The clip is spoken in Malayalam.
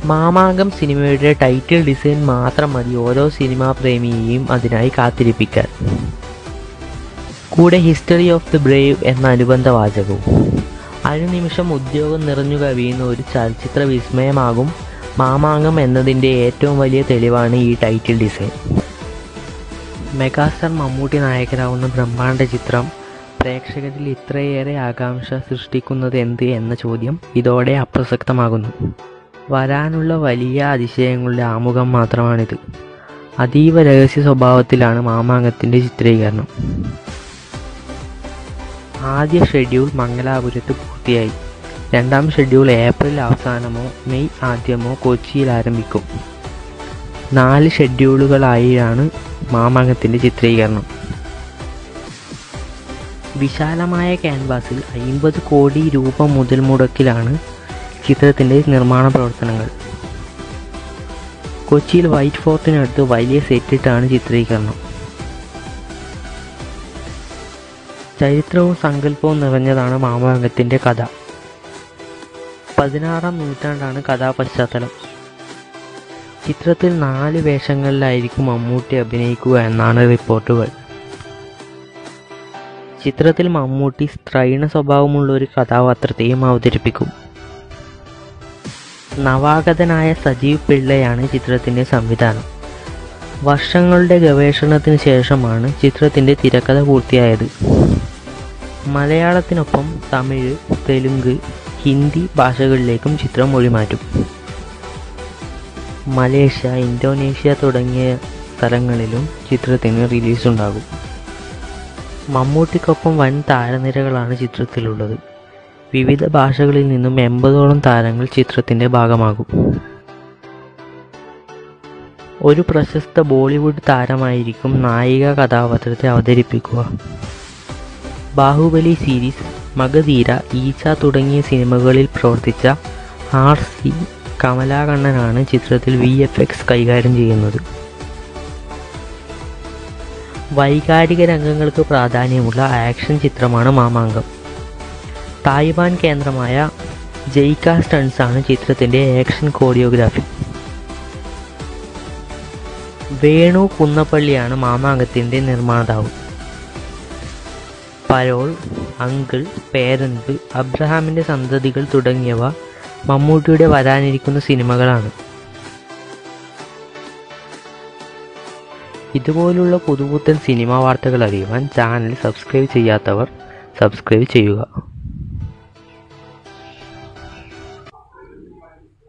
മാമാങ്കം സിനിമയുടെ ടൈറ്റിൽ ഡിസൈൻ മാത്രം മതി ഓരോ സിനിമാ പ്രേമിയെയും അതിനായി കാത്തിരിപ്പിക്കാൻ കൂടെ ഹിസ്റ്ററി ഓഫ് ദി ബ്രേവ് എന്ന അനുബന്ധ വാചകവും അനുനിമിഷം ഉദ്യോഗം നിറഞ്ഞു കവിയുന്ന ഒരു ചലച്ചിത്ര വിസ്മയമാകും മാമാങ്കം എന്നതിൻ്റെ ഏറ്റവും വലിയ തെളിവാണ് ഈ ടൈറ്റിൽ ഡിസൈൻ മെഗാസ്റ്റാർ മമ്മൂട്ടി നായകനാവുന്ന ബ്രഹ്മാണ്ഡ ചിത്രം പ്രേക്ഷകരിൽ ഇത്രയേറെ ആകാംക്ഷ സൃഷ്ടിക്കുന്നത് എന്ത് എന്ന ചോദ്യം ഇതോടെ അപ്രസക്തമാകുന്നു വരാനുള്ള വലിയ അതിശയങ്ങളുടെ ആമുഖം മാത്രമാണിത് അതീവ രഹസ്യ സ്വഭാവത്തിലാണ് മാമാങ്കത്തിൻ്റെ ചിത്രീകരണം ആദ്യ ഷെഡ്യൂൾ മംഗലാപുരത്ത് പൂർത്തിയായി രണ്ടാം ഷെഡ്യൂൾ ഏപ്രിൽ അവസാനമോ മെയ് ആദ്യമോ കൊച്ചിയിൽ ആരംഭിക്കും നാല് ഷെഡ്യൂളുകളായാണ് മാമാങ്കത്തിൻ്റെ ചിത്രീകരണം വിശാലമായ ക്യാൻവാസിൽ അയിമ്പത് കോടി രൂപ മുതൽ മുടക്കിലാണ് ചിത്രത്തിൻ്റെ നിർമ്മാണ പ്രവർത്തനങ്ങൾ കൊച്ചിയിൽ വൈറ്റ് ഫോർട്ടിനടുത്ത് വലിയ സെറ്റിട്ടാണ് ചിത്രീകരണം ചരിത്രവും സങ്കല്പവും നിറഞ്ഞതാണ് മാമാങ്കത്തിൻ്റെ കഥ പതിനാറാം നൂറ്റാണ്ടാണ് കഥാപശ്ചാത്തലം ചിത്രത്തിൽ നാല് വേഷങ്ങളിലായിരിക്കും മമ്മൂട്ടി അഭിനയിക്കുക എന്നാണ് റിപ്പോർട്ടുകൾ ചിത്രത്തിൽ മമ്മൂട്ടി സ്ത്രൈണ സ്വഭാവമുള്ള ഒരു കഥാപാത്രത്തെയും അവതരിപ്പിക്കും നവാഗതനായ സജീവ് പിള്ളയാണ് ചിത്രത്തിൻ്റെ സംവിധാനം വർഷങ്ങളുടെ ഗവേഷണത്തിന് ശേഷമാണ് ചിത്രത്തിൻ്റെ തിരക്കഥ പൂർത്തിയായത് മലയാളത്തിനൊപ്പം തമിഴ് തെലുങ്ക് ഹിന്ദി ഭാഷകളിലേക്കും ചിത്രം മൊഴിമാറ്റും മലേഷ്യ ഇന്തോനേഷ്യ തുടങ്ങിയ സ്ഥലങ്ങളിലും ചിത്രത്തിന് റിലീസ് ഉണ്ടാകും മമ്മൂട്ടിക്കൊപ്പം വൻ താരനിരകളാണ് ചിത്രത്തിലുള്ളത് വിവിധ ഭാഷകളിൽ നിന്നും എൺപതോളം താരങ്ങൾ ചിത്രത്തിൻ്റെ ഭാഗമാകും ഒരു പ്രശസ്ത ബോളിവുഡ് താരമായിരിക്കും നായിക കഥാപാത്രത്തെ അവതരിപ്പിക്കുക ബാഹുബലി സീരീസ് മഗധീര ഈച്ച തുടങ്ങിയ സിനിമകളിൽ പ്രവർത്തിച്ച ആർ സി കമലാകണ്ണനാണ് ചിത്രത്തിൽ വി എഫ് എക്സ് കൈകാര്യം ചെയ്യുന്നത് വൈകാരിക രംഗങ്ങൾക്ക് പ്രാധാന്യമുള്ള ആക്ഷൻ ചിത്രമാണ് മാമാങ്കം തായ്വാൻ കേന്ദ്രമായ ജയ്ക സ്റ്റൺസ് ആണ് ചിത്രത്തിൻ്റെ ആക്ഷൻ കോറിയോഗ്രാഫി വേണു കുന്നപ്പള്ളിയാണ് മാമാങ്കത്തിൻ്റെ നിർമ്മാതാവ് പരോൾ അങ്കിൾ പേരൻപ് അബ്രഹാമിൻ്റെ സന്തതികൾ തുടങ്ങിയവ മമ്മൂട്ടിയുടെ വരാനിരിക്കുന്ന സിനിമകളാണ് ഇതുപോലുള്ള പുതുപുത്തൻ സിനിമാ വാർത്തകൾ അറിയുവാൻ ചാനൽ സബ്സ്ക്രൈബ് ചെയ്യാത്തവർ സബ്സ്ക്രൈബ് ചെയ്യുക